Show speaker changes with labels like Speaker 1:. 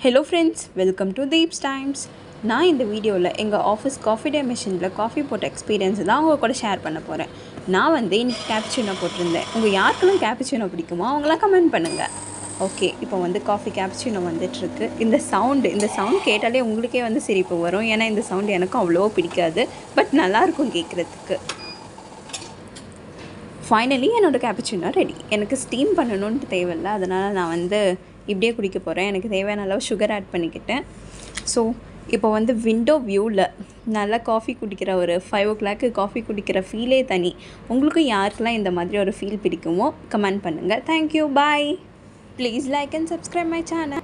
Speaker 1: hello friends welcome to Deeps times நான் இந்த வீடியோவில் எங்கள் ஆஃபீஸ் காஃபி டே மிஷினில் காஃபி போட்ட எக்ஸ்பீரியன்ஸ் தான் உங்க கூட ஷேர் பண்ண போகிறேன் நான் வந்து இன்னைக்கு கேப்சினோ போட்டிருந்தேன் உங்கள் யாருக்கெல்லாம் கேப்சினோ பிடிக்குமோ அவங்களாம் கமெண்ட் பண்ணுங்கள் ஓகே இப்போ வந்து காஃபி கேப்சினோ வந்துட்டுருக்கு இந்த சவுண்டு இந்த சவுண்ட் கேட்டாலே உங்களுக்கே வந்து சிரிப்பு வரும் ஏன்னா இந்த சவுண்ட் எனக்கும் அவ்வளோ பிடிக்காது பட் நல்லாயிருக்கும் கேட்குறதுக்கு ஃபைனலி என்னோடய கேப்புச்சினோ ரெடி எனக்கு ஸ்டீம் பண்ணணுன்ட்டு தேவையில்ல அதனால் நான் வந்து இப்படியே குடிக்க போகிறேன் எனக்கு தேவையான அளவு சுகர் ஆட் பண்ணிக்கிட்டேன் ஸோ இப்போ வந்து விண்டோ வியூவில் நல்லா காஃபி குடிக்கிற ஒரு ஃபைவ் ஓ கிளாக்கு காஃபி குடிக்கிற ஃபீலே தனி உங்களுக்கும் யாருக்கெல்லாம் இந்த மாதிரி ஒரு ஃபீல் பிடிக்குமோ கமெண்ட் பண்ணுங்கள் thank you bye please like and subscribe my channel